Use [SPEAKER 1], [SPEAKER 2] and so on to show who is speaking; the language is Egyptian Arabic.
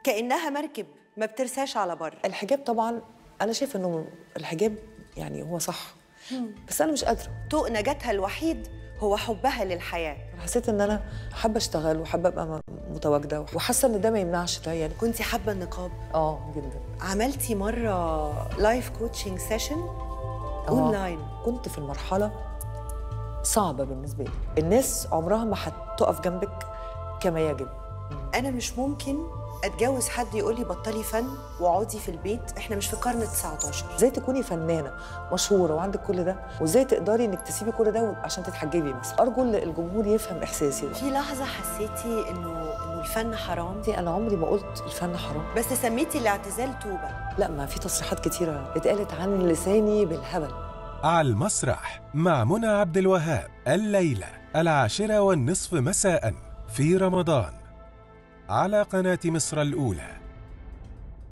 [SPEAKER 1] كانها مركب ما بترساش على بر
[SPEAKER 2] الحجاب طبعا انا شايفه انه الحجاب يعني هو صح بس انا مش قادره
[SPEAKER 1] طوق نجاتها الوحيد هو حبها للحياه
[SPEAKER 2] أنا حسيت ان انا حابه اشتغل وحابه ابقى م- متواجده وحاسه ان ده ما يمنعش ده يعني
[SPEAKER 1] كنت حابه النقاب
[SPEAKER 2] اه جدا
[SPEAKER 1] عملتي مره لايف كوتشنج سيشن
[SPEAKER 2] آه.
[SPEAKER 1] اونلاين
[SPEAKER 2] كنت في المرحله صعبه بالنسبه لي الناس عمرها ما هتقف جنبك كما يجب
[SPEAKER 1] انا مش ممكن اتجوز حد يقول لي بطلي فن واقعدي في البيت احنا مش في القرن ال 19
[SPEAKER 2] ازاي تكوني فنانه مشهوره وعندك كل ده وازاي تقدري انك تسيبي كل ده عشان تتحجبي مثلا ارجو ان الجمهور يفهم احساسي
[SPEAKER 1] في لحظه حسيتي انه انه الفن حرام
[SPEAKER 2] انا عمري ما قلت الفن حرام
[SPEAKER 1] بس سميتي الاعتزال توبه
[SPEAKER 2] لا ما في تصريحات كتيره اتقالت عن لساني بالهبل
[SPEAKER 3] على المسرح مع منى عبد الوهاب الليلة العاشرة والنصف مساء في رمضان على قناة مصر الأولى